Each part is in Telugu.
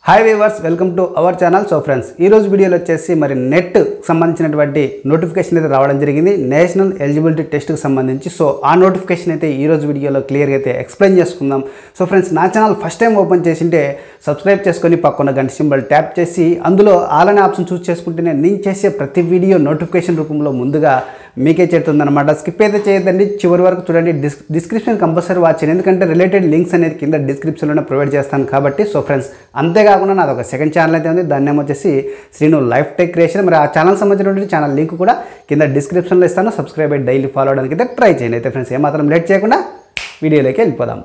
hi viewers welcome to our channel so friends ఈ రోజు వీడియోలో వచ్చేసి మరి నెట్ సంబంధించినటువంటి నోటిఫికేషన్ అయితే రావడం జరిగింది నేషనల్ ఎలిజిబిలిటీ టెస్ట్కి సంబంధించి సో ఆ నోటిఫికేషన్ అయితే ఈ రోజు వీడియోలో క్లియర్గా అయితే ఎక్స్ప్లెయిన్ చేసుకుందాం సో ఫ్రెండ్స్ నా ఛానల్ ఫస్ట్ టైం ఓపెన్ చేసింటే సబ్స్క్రైబ్ చేసుకొని పక్కన గంట సింబల్ ట్యాప్ చేసి అందులో ఆల్ అనే ఆప్షన్ చూస్ చేసుకుంటేనే నేను చేసే ప్రతి వీడియో నోటిఫికేషన్ రూపంలో ముందుగా మీకే చేరుతుందన్నమాట స్కిప్ అయితే చేయొద్దండి చివరి వరకు చూడండి డిస్ డిస్క్రిప్షన్ కంపల్సరీ వాచ్ చేయండి ఎందుకంటే రిలేటెడ్ లింక్స్ అనేది కింద డిస్క్రిప్షన్లోనే ప్రొవైడ్ చేస్తాను కాబట్టి సో ఫ్రెండ్స్ అంతేకాకుండా నాది ఒక సెకండ్ ఛానల్ అయితే ఉంది దాని నేమ్ వచ్చేసి శ్రీను లైఫ్ టెక్ క్రియేషన్ మరి ఆ ఛానల్ సంబంధించినటువంటి ఛానల్ లింక్ కూడా కింద డిస్క్రిప్షన్లో ఇస్తాను సబ్స్క్రైబ్ అయ్యి డైలీ ఫాలో అవడానికి అయితే ట్రై చేయండి అయితే ఫ్రెండ్స్ ఏమాత్రం లేట్ చేయకుండా వీడియోలోకి వెళ్ళిపోదాం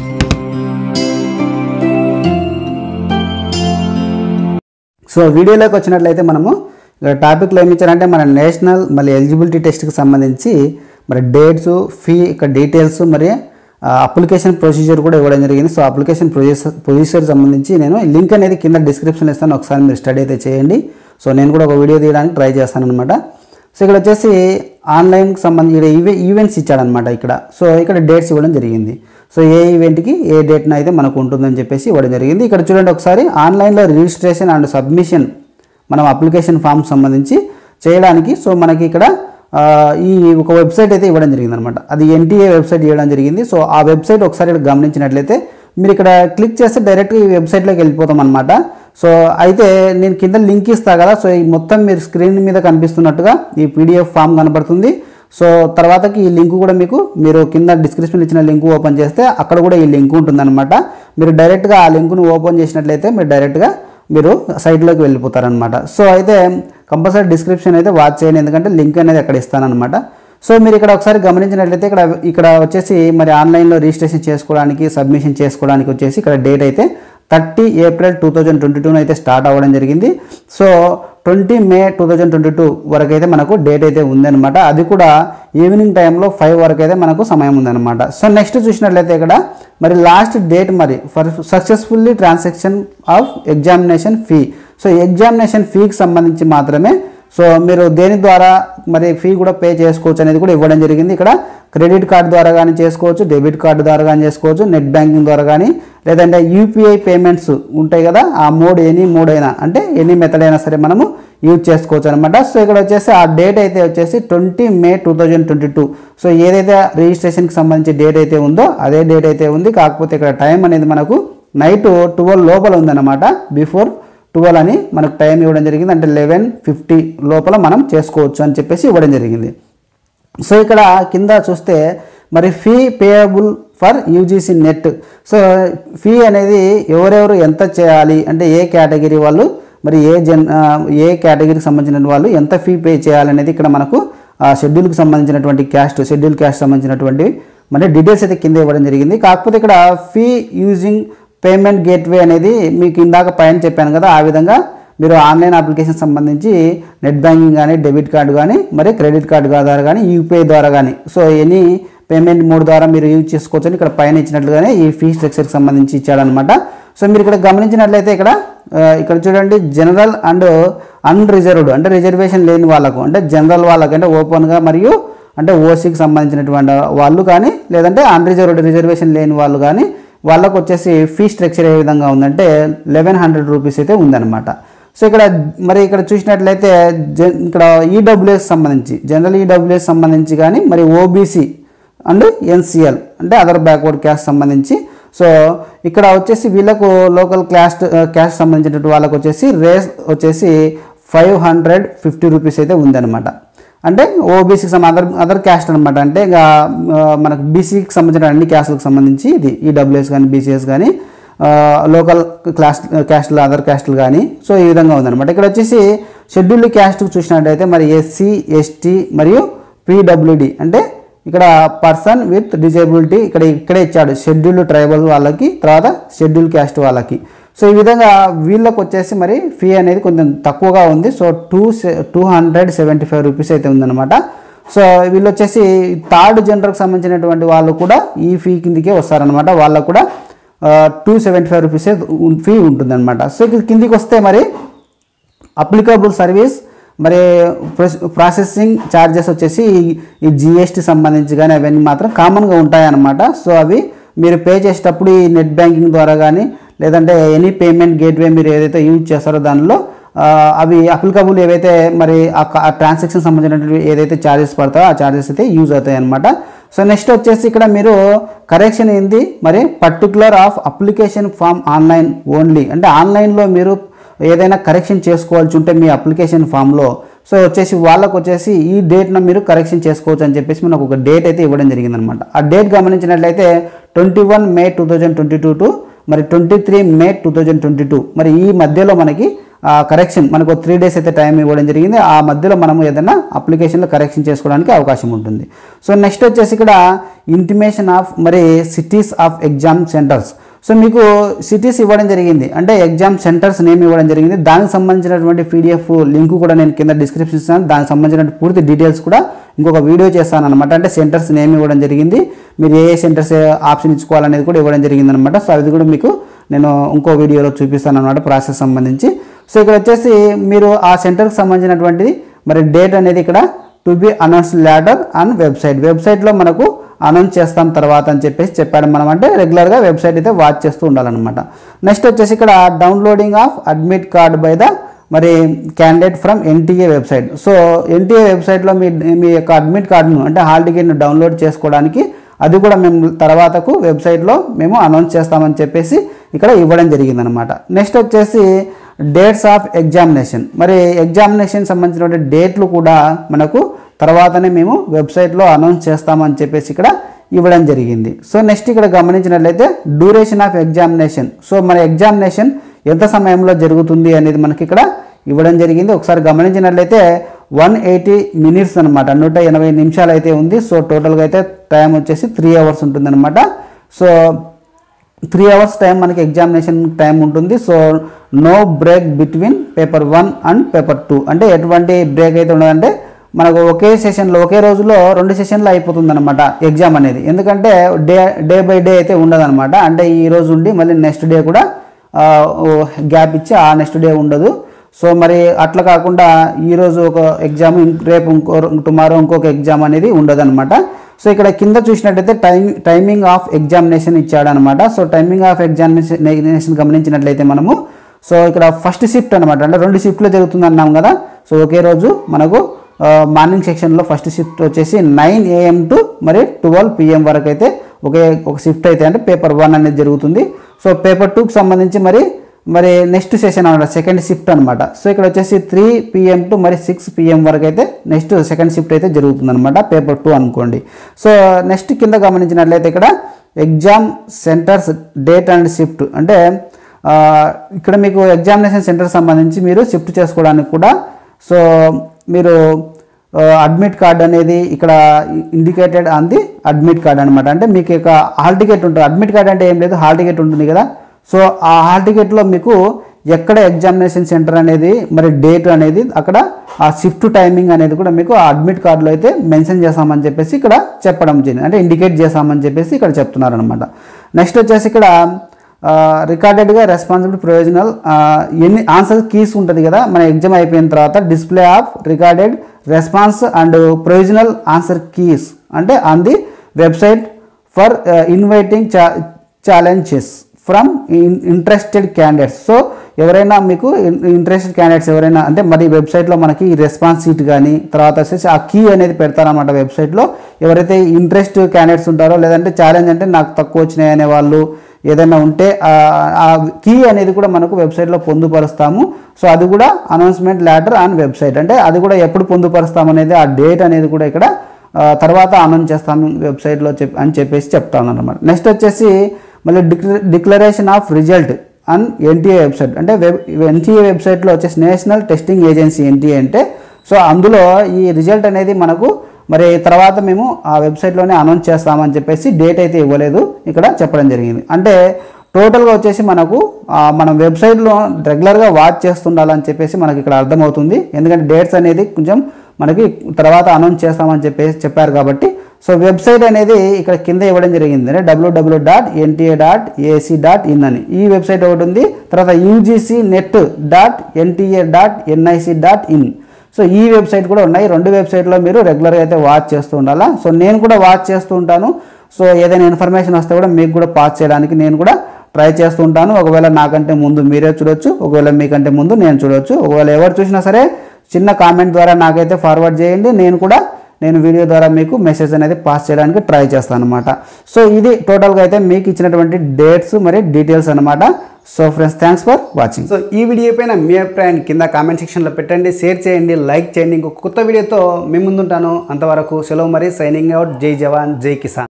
సో వీడియోలోకి వచ్చినట్లయితే మనము ఇక్కడ టాపిక్లో ఏమి ఇచ్చారంటే మన నేషనల్ మళ్ళీ ఎలిజిబిలిటీ టెస్ట్కి సంబంధించి మరి డేట్స్ ఫీ ఇక్కడ డీటెయిల్స్ మరి అప్లికేషన్ ప్రొసీజర్ కూడా ఇవ్వడం జరిగింది సో అప్లికేషన్ ప్రొసీజర్ ప్రొసీజర్ సంబంధించి నేను లింక్ అనేది కింద డిస్క్రిప్షన్లో ఇస్తాను ఒకసారి మీరు స్టడీ అయితే చేయండి సో నేను కూడా ఒక వీడియో తీయడానికి ట్రై చేస్తాను అనమాట సో ఇక్కడ వచ్చేసి ఆన్లైన్కి సంబంధించి ఇక్కడ ఈవె ఈవెంట్స్ ఇచ్చాడనమాట ఇక్కడ సో ఇక్కడ డేట్స్ ఇవ్వడం జరిగింది సో ఏ ఈవెంట్కి ఏ డేట్న అయితే మనకు ఉంటుందని చెప్పేసి ఇవ్వడం జరిగింది ఇక్కడ చూడండి ఒకసారి ఆన్లైన్లో రిజిస్ట్రేషన్ అండ్ సబ్మిషన్ మనం అప్లికేషన్ ఫామ్ సంబంధించి చేయడానికి సో మనకి ఇక్కడ ఆ, ఈ ఒక వెబ్సైట్ అయితే ఇవ్వడం జరిగింది అనమాట అది ఎన్టీఏ వెబ్సైట్ ఇవ్వడం జరిగింది సో ఆ వెబ్సైట్ ఒకసారి ఇక్కడ గమనించినట్లయితే మీరు ఇక్కడ క్లిక్ చేస్తే డైరెక్ట్గా ఈ వెబ్సైట్లోకి వెళ్ళిపోతాం అనమాట సో అయితే నేను కింద లింక్ ఇస్తా కదా సో ఈ మొత్తం మీరు స్క్రీన్ మీద కనిపిస్తున్నట్టుగా ఈ పీడిఎఫ్ ఫామ్ కనబడుతుంది సో తర్వాతకి ఈ లింక్ కూడా మీకు మీరు కింద డిస్క్రిప్షన్ ఇచ్చిన లింక్ ఓపెన్ చేస్తే అక్కడ కూడా ఈ లింక్ ఉంటుందన్నమాట మీరు డైరెక్ట్గా ఆ లింక్ను ఓపెన్ చేసినట్లయితే మీరు డైరెక్ట్గా మీరు సైట్లోకి వెళ్ళిపోతారనమాట సో అయితే కంపల్సరీ డిస్క్రిప్షన్ అయితే వాచ్ చేయండి ఎందుకంటే లింక్ అనేది అక్కడ ఇస్తానన్నమాట సో మీరు ఇక్కడ ఒకసారి గమనించినట్లయితే ఇక్కడ ఇక్కడ వచ్చేసి మరి ఆన్లైన్లో రిజిస్ట్రేషన్ చేసుకోవడానికి సబ్మిషన్ చేసుకోవడానికి వచ్చేసి ఇక్కడ డేట్ అయితే thirty April two thousand twenty టూన అయితే స్టార్ట్ అవ్వడం జరిగింది so twenty May two thousand twenty two వరకు అయితే మనకు డేట్ అయితే ఉందన్నమాట అది కూడా ఈవినింగ్ టైంలో ఫైవ్ వరకు అయితే మనకు సమయం ఉందన్నమాట సో నెక్స్ట్ చూసినట్లయితే ఇక్కడ మరి లాస్ట్ డేట్ మరి for successfully transaction of examination fee so examination ఫీకి సంబంధించి మాత్రమే సో మీరు దేని ద్వారా మరి ఫీ కూడా పే చేసుకోవచ్చు అనేది కూడా ఇవ్వడం జరిగింది ఇక్కడ క్రెడిట్ కార్డు ద్వారా కానీ చేసుకోవచ్చు డెబిట్ కార్డు ద్వారా కానీ చేసుకోవచ్చు నెట్ బ్యాంకింగ్ ద్వారా కానీ లేదంటే యూపీఐ పేమెంట్స్ ఉంటాయి కదా ఆ మోడ్ ఎనీ మోడ్ అయినా అంటే ఎనీ మెథడ్ అయినా సరే మనము యూజ్ చేసుకోవచ్చు అనమాట సో ఇక్కడ వచ్చేసి ఆ డేట్ అయితే వచ్చేసి twenty May two thousand twenty two so ఏదైతే రిజిస్ట్రేషన్కి సంబంధించి డేట్ అయితే ఉందో అదే డేట్ అయితే ఉంది కాకపోతే ఇక్కడ టైం అనేది మనకు నైట్ ట్వెల్వ్ లోపల ఉందన్నమాట బిఫోర్ ట్వెల్వ్ అని మనకు టైం ఇవ్వడం జరిగింది అంటే లెవెన్ ఫిఫ్టీ లోపల మనం చేసుకోవచ్చు అని చెప్పేసి ఇవ్వడం జరిగింది సో ఇక్కడ కింద చూస్తే మరి fee payable for UGC NET so fee అనేది ఎవరెవరు ఎంత చేయాలి అంటే ఏ కేటగిరీ వాళ్ళు మరి ఏ జన్ ఆ, ఏ కేటగిరీకి సంబంధించిన వాళ్ళు ఎంత ఫీ పే చేయాలనేది ఇక్కడ మనకు ఆ షెడ్యూల్కి సంబంధించినటువంటి క్యాస్ట్ షెడ్యూల్ క్యాస్ట్ సంబంధించినటువంటి మరి డీటెయిల్స్ అయితే కింద ఇవ్వడం జరిగింది కాకపోతే ఇక్కడ ఫీ యూజింగ్ పేమెంట్ గేట్వే అనేది మీకు ఇందాక పైన చెప్పాను కదా ఆ విధంగా మీరు ఆన్లైన్ అప్లికేషన్ సంబంధించి నెట్ బ్యాంకింగ్ కానీ డెబిట్ కార్డు కానీ మరి క్రెడిట్ కార్డు ద్వారా కానీ యూపీఐ ద్వారా కానీ సో ఎనీ పేమెంట్ మోడ్ ద్వారా మీరు యూజ్ చేసుకోవచ్చు అని ఇక్కడ పైన ఇచ్చినట్లుగానే ఈ ఫీ స్ట్రక్చర్కి సంబంధించి ఇచ్చాడనమాట సో మీరు ఇక్కడ గమనించినట్లయితే ఇక్కడ ఆ, ఇక్కడ చూడండి జనరల్ అండ్ అన్రిజర్వ్డ్ అంటే రిజర్వేషన్ లేని వాళ్ళకు అంటే జనరల్ వాళ్ళకి అంటే ఓపెన్గా మరియు అంటే ఓసీకి సంబంధించినటువంటి వాళ్ళు కానీ లేదంటే అన్రిజర్వ్డ్ రిజర్వేషన్ లేని వాళ్ళు కానీ వాళ్ళకు వచ్చేసి ఫీ స్ట్రక్చర్ ఏ విధంగా ఉందంటే లెవెన్ హండ్రెడ్ రూపీస్ అయితే ఉందన్నమాట సో ఇక్కడ మరి ఇక్కడ చూసినట్లయితే జన్ ఇక్కడ ఈడబ్ల్యూఎస్ సంబంధించి జనరల్ ఈడబ్ల్యూఎస్ సంబంధించి కానీ మరి ఓబీసీ అండ్ ఎన్సిఎల్ అంటే అదర్ బ్యాక్వర్డ్ క్యాస్ట్ సంబంధించి సో ఇక్కడ వచ్చేసి వీళ్ళకు లోకల్ క్యాస్ట్ క్యాస్ట్ సంబంధించినటువంటి వాళ్ళకు వచ్చేసి రేస్ వచ్చేసి ఫైవ్ హండ్రెడ్ ఫిఫ్టీ రూపీస్ అయితే ఉందన్నమాట అంటే ఓబీసీకి సంబంధ అదర్ అదర్ క్యాస్ట్ అనమాట అంటే ఇక ఆ, మనకు బీసీకి సంబంధించిన అన్ని క్యాస్ట్లకు సంబంధించి ఇది ఈడబ్ల్యూఎస్ కానీ బీసీఎస్ కానీ లోకల్ క్లాస్ క్యాస్ట్లు అదర్ క్యాస్ట్లు కానీ సో ఈ విధంగా ఉందన్నమాట ఇక్కడ వచ్చేసి షెడ్యూల్డ్ క్యాస్ట్ చూసినట్టయితే మరి ఎస్సీ ఎస్టీ మరియు పీడబ్ల్యూడి అంటే ఇక్కడ పర్సన్ విత్ డిజేబిలిటీ ఇక్కడ ఇక్కడే ఇచ్చాడు షెడ్యూల్డ్ ట్రైబల్ వాళ్ళకి తర్వాత షెడ్యూల్ క్యాస్ట్ వాళ్ళకి సో ఈ విధంగా వీళ్ళకి వచ్చేసి మరి ఫీ అనేది కొంచెం తక్కువగా ఉంది so two two hundred seventy five rupees అయితే ఉందన్నమాట సో వీళ్ళు వచ్చేసి థర్డ్ జనరల్కి సంబంధించినటువంటి వాళ్ళు కూడా ఈ ఫీ కిందికే వస్తారనమాట వాళ్ళకు కూడా two seventy five rupees fee ఉంటుందన్నమాట సో ఇక్కడ కిందికి వస్తే మరి అప్లికబుల్ సర్వీస్ మరి ప్రొస్- ప్రాసెసింగ్ ఛార్జెస్ వచ్చేసి ఈ- ఈ జిఎస్టీ సంబంధించి కానీ అవన్నీ మాత్రం కామన్గా ఉంటాయన్నమాట సో అవి మీరు పే చేసేటప్పుడు ఈ నెట్ బ్యాంకింగ్ ద్వారా కానీ లేదంటే ఎనీ పేమెంట్ గేట్వే మీరు ఏదైతే యూజ్ చేస్తారో దానిలో ఆ, అవి అప్లికబుల్ ఏవైతే మరి ఆ ట్రాన్సాక్షన్ సంబంధించినటువంటి ఏదైతే ఛార్జెస్ పడతాయో ఆ ఛార్జెస్ అయితే యూజ్ అవుతాయి అనమాట సో నెక్స్ట్ వచ్చేసి ఇక్కడ మీరు కరెక్షన్ ఏంది మరి particular of application form online only అంటే ఆన్లైన్లో మీరు ఏదైనా కరెక్షన్ చేసుకోవాల్సి ఉంటే మీ అప్లికేషన్ ఫామ్లో సో వచ్చేసి వాళ్ళకు వచ్చేసి ఈ డేట్ను మీరు కరెక్షన్ చేసుకోవచ్చు అని చెప్పేసి మనకు ఒక డేట్ అయితే ఇవ్వడం జరిగిందనమాట ఆ డేట్ గమనించినట్లయితే twenty one May two thousand twenty two to మరి twenty three May two thousand twenty two మరి ఈ మధ్యలో మనకి కరెక్షన్ మనకు త్రీ డేస్ అయితే టైం ఇవ్వడం జరిగింది ఆ మధ్యలో మనము ఏదైనా అప్లికేషన్లో కరెక్షన్ చేసుకోవడానికి అవకాశం ఉంటుంది సో నెక్స్ట్ వచ్చేసి ఇక్కడ ఇంటిమేషన్ ఆఫ్ మరి cities of exam centres so మీకు సిటీస్ ఇవ్వడం జరిగింది అంటే ఎగ్జామ్ సెంటర్స్ నేమ్ ఇవ్వడం జరిగింది దానికి సంబంధించినటువంటి పీడిఎఫ్ లింక్ కూడా నేను కింద డిస్క్రిప్షన్ ఇస్తాను దానికి సంబంధించిన పూర్తి డీటెయిల్స్ కూడా ఇంకొక వీడియో చేస్తాను అనమాట అంటే సెంటర్స్ నేమ్ ఇవ్వడం జరిగింది మీరు ఏ ఏ సెంటర్స్ ఆప్షన్ ఇచ్చుకోవాలనేది కూడా ఇవ్వడం జరిగింది అనమాట సో అది కూడా మీకు నేను ఇంకో వీడియోలో చూపిస్తాను అనమాట ప్రాసెస్ సంబంధించి సో ఇక్కడ వచ్చేసి మీరు ఆ సెంటర్కి సంబంధించినటువంటిది మరి డేట్ అనేది ఇక్కడ to be announce later and website వెబ్సైట్లో మనకు అనౌన్స్ చేస్తాం తర్వాత అని చెప్పేసి చెప్పాడు మనం అంటే రెగ్యులర్గా వెబ్సైట్ అయితే వాచ్ చేస్తూ ఉండాలన్నమాట నెక్స్ట్ వచ్చేసి ఇక్కడ downloading of admit card by the మరి candidate from NTA website so NTA website మీ మీ యొక్క అడ్మిట్ కార్డును అంటే హాల్ టికెట్ను డౌన్లోడ్ చేసుకోవడానికి అది కూడా మేము తర్వాతకు వెబ్సైట్లో మేము అనౌన్స్ చేస్తామని చెప్పేసి ఇక్కడ ఇవ్వడం జరిగిందనమాట నెక్స్ట్ వచ్చేసి డేట్స్ ఆఫ్ ఎగ్జామినేషన్ మరి ఎగ్జామినేషన్ సంబంధించినటువంటి డేట్లు కూడా మనకు తర్వాతనే మేము వెబ్సైట్లో అనౌన్స్ చేస్తామని చెప్పేసి ఇక్కడ ఇవ్వడం జరిగింది సో నెక్స్ట్ ఇక్కడ గమనించినట్లయితే డ్యూరేషన్ ఆఫ్ ఎగ్జామినేషన్ సో మన ఎగ్జామినేషన్ ఎంత సమయంలో జరుగుతుంది అనేది మనకి ఇక్కడ ఇవ్వడం జరిగింది ఒకసారి గమనించినట్లయితే వన్ ఎయిటీ మినిట్స్ అనమాట నూట ఎనభై నిమిషాలు అయితే ఉంది సో టోటల్గా అయితే టైం వచ్చేసి త్రీ అవర్స్ ఉంటుందన్నమాట సో త్రీ అవర్స్ టైం మనకి ఎగ్జామినేషన్ టైం ఉంటుంది so no break between paper one and paper two అంటే ఎటువంటి బ్రేక్ అయితే ఉండదంటే మనకు ఒకే సెషన్లో ఒకే రోజులో రెండు సెషన్లు అయిపోతుంది అనమాట ఎగ్జామ్ అనేది ఎందుకంటే డే డే బై డే అయితే ఉండదన్నమాట అంటే ఈ రోజు ఉండి మళ్ళీ నెక్స్ట్ డే కూడా గ్యాప్ ఇచ్చి ఆ నెక్స్ట్ డే ఉండదు సో మరి అట్లా కాకుండా ఈరోజు ఒక ఎగ్జామ్ ఇం- రేపు ఇంకో టుమారో ఇంకొక ఎగ్జామ్ అనేది ఉండదన్నమాట సో ఇక్కడ కింద చూసినట్టయితే టైం టైమింగ్ ఆఫ్ ఎగ్జామినేషన్ ఇచ్చాడనమాట సో టైమింగ్ ఆఫ్ ఎగ్జామినేషన్ గమనించినట్లయితే మనము సో ఇక్కడ ఫస్ట్ షిఫ్ట్ అనమాట అంటే రెండు షిఫ్ట్లో జరుగుతుంది అన్నాం కదా సో ఒకే రోజు మనకు మార్నింగ్ సెక్షన్లో ఫస్ట్ షిఫ్ట్ వచ్చేసి నైన్ ఏఎం టు మరి ట్వెల్వ్ పిఎం వరకు అయితే ఒకే ఒక షిఫ్ట్ అయితే అంటే పేపర్ వన్ అనేది జరుగుతుంది సో పేపర్ టూకి సంబంధించి మరి మరి నెక్స్ట్ సెషన్ అనమాట సెకండ్ షిఫ్ట్ అనమాట సో ఇక్కడ వచ్చేసి త్రీ పిఎం టు మరి సిక్స్ పిఎం వరకు అయితే నెక్స్ట్ సెకండ్ షిఫ్ట్ అయితే జరుగుతుంది అనమాట పేపర్ టూ అనుకోండి సో నెక్స్ట్ కింద గమనించినట్లయితే ఇక్కడ exam centres date and shift అంటే ఆ, ఇక్కడ మీకు ఎగ్జామినేషన్ సెంటర్ సంబంధించి మీరు షిఫ్ట్ చేసుకోవడానికి కూడా సో మీరు అడ్మిట్ కార్డ్ అనేది ఇక్కడ indicated on the admit card అనమాట అంటే మీకు ఇక హాల్ టికెట్ ఉంటుంది అడ్మిట్ కార్డ్ అంటే ఏం లేదు హాల్ టికెట్ ఉంటుంది కదా సో ఆ హాల్ టికెట్లో మీకు ఎక్కడ ఎగ్జామినేషన్ సెంటర్ అనేది మరి డేట్ అనేది అక్కడ ఆ షిఫ్ట్ టైమింగ్ అనేది కూడా మీకు ఆ అడ్మిట్ కార్డులో అయితే మెన్షన్ చేస్తామని చెప్పేసి ఇక్కడ చెప్పడం జరిగింది అంటే ఇండికేట్ చేస్తామని చెప్పేసి ఇక్కడ చెప్తున్నారు అనమాట నెక్స్ట్ వచ్చేసి ఇక్కడ రికార్డెడ్గా రెస్పాన్సిబిలిటీ ప్రొవిజనల్ ఎన్ని ఆన్సర్ కీస్ ఉంటుంది కదా మన ఎగ్జామ్ అయిపోయిన తర్వాత display of recorded response and provisional answer keys అంటే on the website for inviting challenges from interested candidates so ఎవరైనా మీకు ఇంట్రెస్టెడ్ క్యాండిడేట్స్ ఎవరైనా అంటే మరి వెబ్సైట్లో మనకి ఈ రెస్పాన్స్ సీట్ కానీ తర్వాత వచ్చేసి ఆ కీ అనేది పెడతారన్నమాట వెబ్సైట్లో ఎవరైతే ఇంట్రెస్ట్ క్యాండిడేట్స్ ఉంటారో లేదంటే ఛాలెంజ్ అంటే నాకు తక్కువ వచ్చినాయి అనే వాళ్ళు ఏదైనా ఉంటే ఆ- ఆ కీ అనేది కూడా మనకు వెబ్సైట్లో పొందుపరుస్తాము సో అది కూడా అనౌన్స్మెంట్ లెటర్ ఆన్ వెబ్సైట్ అంటే అది కూడా ఎప్పుడు పొందుపరుస్తాం అనేది ఆ డేట్ అనేది కూడా ఇక్కడ ఆ, తర్వాత అనౌన్స్ చేస్తాము వెబ్సైట్లో చెప్ అని చెప్పేసి చెప్తాను అనమాట నెక్స్ట్ వచ్చేసి మళ్ళీ డిక్ల- declaration of result on NTA website అంటే వెబ్ ఎన్టీఏ వెబ్సైట్లో వచ్చేసి నేషనల్ టెస్టింగ్ ఏజెన్సీ ఎన్టీఏ అంటే సో అందులో ఈ రిజల్ట్ అనేది మనకు మరి తర్వాత మేము ఆ వెబ్సైట్లోనే అనౌన్స్ చేస్తామని చెప్పేసి డేట్ అయితే ఇవ్వలేదు ఇక్కడ చెప్పడం జరిగింది అంటే టోటల్గా వచ్చేసి మనకు ఆ, మనం వెబ్సైట్లో రెగ్యులర్గా వాచ్ చేస్తుండాలని చెప్పేసి మనకి ఇక్కడ అర్థమవుతుంది ఎందుకంటే డేట్స్ అనేది కొంచెం మనకి తర్వాత అనౌన్స్ చేస్తామని చెప్పేసి చెప్పారు కాబట్టి సో వెబ్సైట్ అనేది ఇక్కడ కింద ఇవ్వడం జరిగింది అంటే WW dot NTA dot AC dot in అని ఈ వెబ్సైట్ ఒకటి ఉంది తర్వాత UGC net dot NTA dot NIC dot in so ఈ వెబ్సైట్ కూడా ఉన్నాయి రెండు వెబ్సైట్లో మీరు రెగ్యులర్గా అయితే వాచ్ చేస్తూ ఉండాలా సో నేను కూడా వాచ్ చేస్తూ ఉంటాను సో ఏదైనా ఇన్ఫర్మేషన్ వస్తే కూడా మీకు కూడా పాస్ చేయడానికి నేను కూడా ట్రై చేస్తూ ఉంటాను ఒకవేళ నాకంటే ముందు మీరే చూడొచ్చు ఒకవేళ మీకంటే ముందు నేను చూడొచ్చు ఒకవేళ ఎవరు చూసినా సరే చిన్న కామెంట్ ద్వారా నాకైతే ఫార్వర్డ్ చేయండి నేను కూడా నేను వీడియో ద్వారా మీకు మెసేజ్ అనేది పాస్ చేయడానికి ట్రై చేస్తాను అనమాట సో ఇది టోటల్గా అయితే మీకు ఇచ్చినటువంటి డేట్స్ మరి డీటెయిల్స్ అనమాట so friends thanks for watching so ఈ వీడియో పైన మీ అభిప్రాయాన్ని కింద కామెంట్ సెక్షన్లో పెట్టండి షేర్ చేయండి లైక్ చేయండి ఇంకొక కొత్త వీడియోతో మీ ముందుంటాను అంతవరకు సెలవు మరి సైనింగ్ అవుట్ జై జవాన్ జై కిసాన్